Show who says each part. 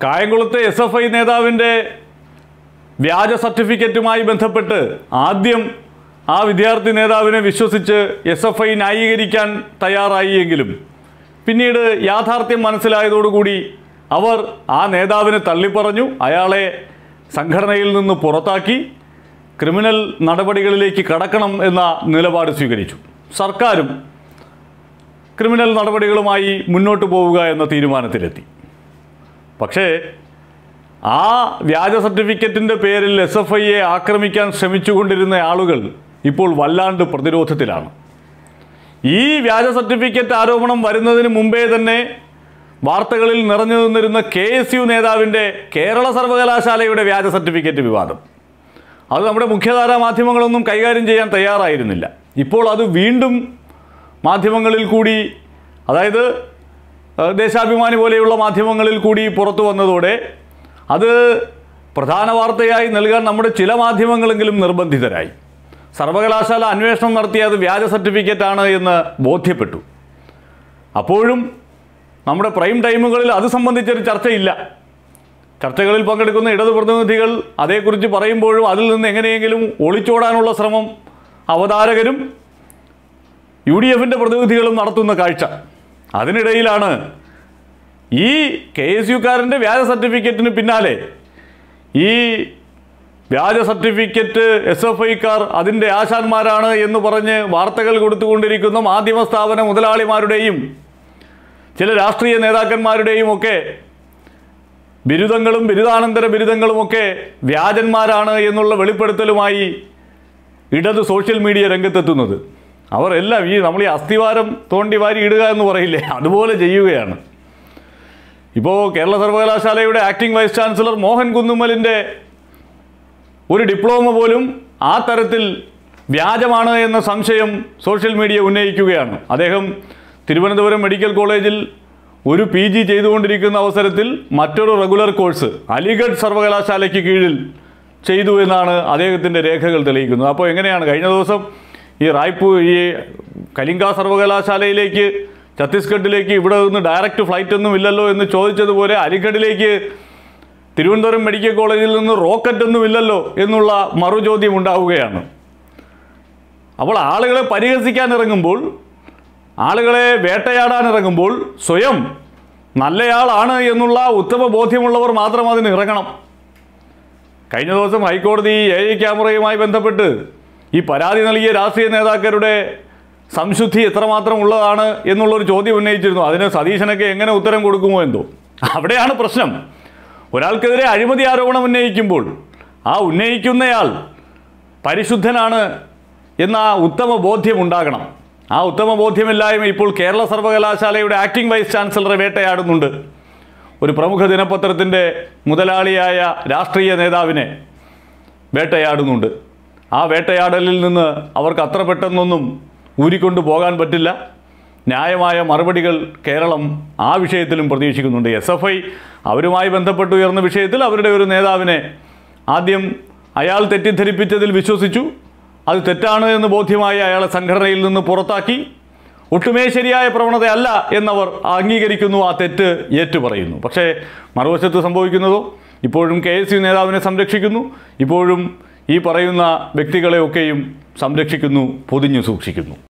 Speaker 1: കായംകുളത്തെ S F I നേതാവിൻ്റെ വ്യാജ സർട്ടിഫിക്കറ്റുമായി ബന്ധപ്പെട്ട് ആദ്യം ആ വിദ്യാർത്ഥി നേതാവിനെ വിശ്വസിച്ച് എസ് എഫ് ഐ ന്യായീകരിക്കാൻ തയ്യാറായി എങ്കിലും പിന്നീട് യാഥാർത്ഥ്യം മനസ്സിലായതോടുകൂടി അവർ ആ നേതാവിനെ തള്ളിപ്പറഞ്ഞു അയാളെ സംഘടനയിൽ നിന്ന് പുറത്താക്കി ക്രിമിനൽ നടപടികളിലേക്ക് കടക്കണം എന്ന നിലപാട് സ്വീകരിച്ചു സർക്കാരും ക്രിമിനൽ നടപടികളുമായി മുന്നോട്ട് പോവുക എന്ന തീരുമാനത്തിലെത്തി പക്ഷേ ആ വ്യാജ സർട്ടിഫിക്കറ്റിൻ്റെ പേരിൽ എസ് എഫ് ഐയെ ആക്രമിക്കാൻ ശ്രമിച്ചുകൊണ്ടിരുന്ന ആളുകൾ ഇപ്പോൾ വല്ലാണ്ട് പ്രതിരോധത്തിലാണ് ഈ വ്യാജ സർട്ടിഫിക്കറ്റ് ആരോപണം വരുന്നതിന് മുമ്പേ തന്നെ വാർത്തകളിൽ നിറഞ്ഞു നിന്നിരുന്ന കെ എസ് യു നേതാവിൻ്റെ കേരള സർവകലാശാലയുടെ വ്യാജ സർട്ടിഫിക്കറ്റ് വിവാദം അത് നമ്മുടെ മുഖ്യധാരാ മാധ്യമങ്ങളൊന്നും കൈകാര്യം ചെയ്യാൻ തയ്യാറായിരുന്നില്ല ഇപ്പോൾ അത് വീണ്ടും മാധ്യമങ്ങളിൽ കൂടി അതായത് ഏഹ്, ദേശാഭിമാനി പോലെയുള്ള മാധ്യമങ്ങളിൽ കൂടി പുറത്തു വന്നതോടെ അത് പ്രധാന വാർത്തയായി നൽകാൻ നമ്മുടെ ചില മാധ്യമങ്ങളെങ്കിലും നിർബന്ധിതരായി സർവകലാശാല അന്വേഷണം നടത്തിയ അത് വ്യാജ സർട്ടിഫിക്കറ്റാണ് എന്ന് ബോധ്യപ്പെട്ടു അപ്പോഴും നമ്മുടെ പ്രൈം ടൈമുകളിൽ അത് സംബന്ധിച്ചൊരു ചർച്ചയില്ല ചർച്ചകളിൽ പങ്കെടുക്കുന്ന ഇടതു പ്രതിനിധികൾ അതേക്കുറിച്ച് പറയുമ്പോഴും അതിൽ നിന്ന് എങ്ങനെയെങ്കിലും ഒളിച്ചോടാനുള്ള ശ്രമം അവതാരകരും യു ഡി എഫിൻ്റെ പ്രതിനിധികളും നടത്തുന്ന കാഴ്ച അതിനിടയിലാണ് ഈ കെ എസ് യുക്കാരൻ്റെ വ്യാജ സർട്ടിഫിക്കറ്റിന് പിന്നാലെ ഈ വ്യാജ സർട്ടിഫിക്കറ്റ് എസ് എഫ് ഐക്കാർ അതിൻ്റെ ആശാന്മാരാണ് എന്ന് പറഞ്ഞ് വാർത്തകൾ കൊടുത്തുകൊണ്ടിരിക്കുന്ന മാധ്യമ സ്ഥാപന മുതലാളിമാരുടെയും ചില രാഷ്ട്രീയ നേതാക്കന്മാരുടെയും ഒക്കെ ബിരുദങ്ങളും ബിരുദാനന്തര ബിരുദങ്ങളുമൊക്കെ വ്യാജന്മാരാണ് എന്നുള്ള വെളിപ്പെടുത്തലുമായി ഇടത് സോഷ്യൽ മീഡിയ രംഗത്തെത്തുന്നത് അവർ എല്ലാം ഈ നമ്മൾ ഈ അസ്ഥിവാരം തോണ്ടി വാരി ഇടുക എന്ന് പറയില്ലേ അതുപോലെ ചെയ്യുകയാണ് ഇപ്പോൾ കേരള സർവകലാശാലയുടെ ആക്ടിംഗ് വൈസ് ചാൻസലർ മോഹൻ കുന്നുമ്മലിൻ്റെ ഒരു ഡിപ്ലോമ പോലും ആ തരത്തിൽ വ്യാജമാണ് എന്ന സംശയം സോഷ്യൽ മീഡിയ ഉന്നയിക്കുകയാണ് അദ്ദേഹം തിരുവനന്തപുരം മെഡിക്കൽ കോളേജിൽ ഒരു പി ജി ചെയ്തുകൊണ്ടിരിക്കുന്ന അവസരത്തിൽ മറ്റൊരു റെഗുലർ കോഴ്സ് അലിഗഡ് സർവകലാശാലയ്ക്ക് കീഴിൽ ചെയ്തു എന്നാണ് അദ്ദേഹത്തിൻ്റെ രേഖകൾ തെളിയിക്കുന്നത് അപ്പോൾ എങ്ങനെയാണ് കഴിഞ്ഞ ദിവസം ഈ റായ്പൂർ ഈ കലിംഗ സർവകലാശാലയിലേക്ക് ഛത്തീസ്ഗഡിലേക്ക് ഇവിടെ നിന്ന് ഡയറക്റ്റ് ഫ്ലൈറ്റ് ഒന്നും ഇല്ലല്ലോ എന്ന് ചോദിച്ചതുപോലെ അലിഗഡിലേക്ക് തിരുവനന്തപുരം മെഡിക്കൽ കോളേജിൽ നിന്ന് റോക്കറ്റ് ഒന്നും ഇല്ലല്ലോ എന്നുള്ള മറുചോദ്യം ഉണ്ടാവുകയാണ് അപ്പോൾ ആളുകളെ പരിഹസിക്കാൻ ഇറങ്ങുമ്പോൾ ആളുകളെ വേട്ടയാടാൻ ഇറങ്ങുമ്പോൾ സ്വയം നല്ലയാളാണ് എന്നുള്ള ഉത്തമ ബോധ്യമുള്ളവർ മാത്രം അതിന് ഇറങ്ങണം കഴിഞ്ഞ ദിവസം ഹൈക്കോടതി എ ഐ ക്യാമറയുമായി ബന്ധപ്പെട്ട് ഈ പരാതി നൽകിയ രാഷ്ട്രീയ നേതാക്കളുടെ സംശുദ്ധി എത്രമാത്രം ഉള്ളതാണ് എന്നുള്ളൊരു ചോദ്യം ഉന്നയിച്ചിരുന്നു അതിന് സതീശനൊക്കെ എങ്ങനെ ഉത്തരം കൊടുക്കുമോ എന്തോ അവിടെയാണ് പ്രശ്നം ഒരാൾക്കെതിരെ അഴിമതി ആരോപണം ഉന്നയിക്കുമ്പോൾ ആ ഉന്നയിക്കുന്നയാൾ പരിശുദ്ധനാണ് എന്ന ഉത്തമ ബോധ്യം ഉണ്ടാകണം ആ ഉത്തമ ബോധ്യമില്ലായ്മ ഇപ്പോൾ കേരള സർവകലാശാലയുടെ ആക്ടിംഗ് വൈസ് ചാൻസലറെ വേട്ടയാടുന്നുണ്ട് ഒരു പ്രമുഖ ദിനപത്രത്തിൻ്റെ മുതലാളിയായ രാഷ്ട്രീയ നേതാവിനെ വേട്ടയാടുന്നുണ്ട് ആ വേട്ടയാടലിൽ നിന്ന് അവർക്ക് അത്ര പെട്ടെന്നൊന്നും ഊരിക്കൊണ്ടു പോകാൻ പറ്റില്ല ന്യായമായ മറുപടികൾ കേരളം ആ വിഷയത്തിലും പ്രതീക്ഷിക്കുന്നുണ്ട് എസ് എഫ് ഐ അവരുമായി ബന്ധപ്പെട്ട് ഉയർന്ന വിഷയത്തിൽ അവരുടെ ഒരു നേതാവിനെ ആദ്യം അയാൾ തെറ്റിദ്ധരിപ്പിച്ചതിൽ വിശ്വസിച്ചു അത് തെറ്റാണ് എന്ന് ബോധ്യമായി അയാളെ സംഘടനയിൽ നിന്ന് പുറത്താക്കി ഒട്ടുമേ ശരിയായ പ്രവണതയല്ല എന്നവർ അംഗീകരിക്കുന്നു ആ തെറ്റ് ഏറ്റുപറയുന്നു പക്ഷേ മറുവശത്ത് സംഭവിക്കുന്നതോ ഇപ്പോഴും കെ എസ് യു നേതാവിനെ സംരക്ഷിക്കുന്നു ഇപ്പോഴും ഈ പറയുന്ന വ്യക്തികളെയൊക്കെയും സംരക്ഷിക്കുന്നു പൊതിഞ്ഞു സൂക്ഷിക്കുന്നു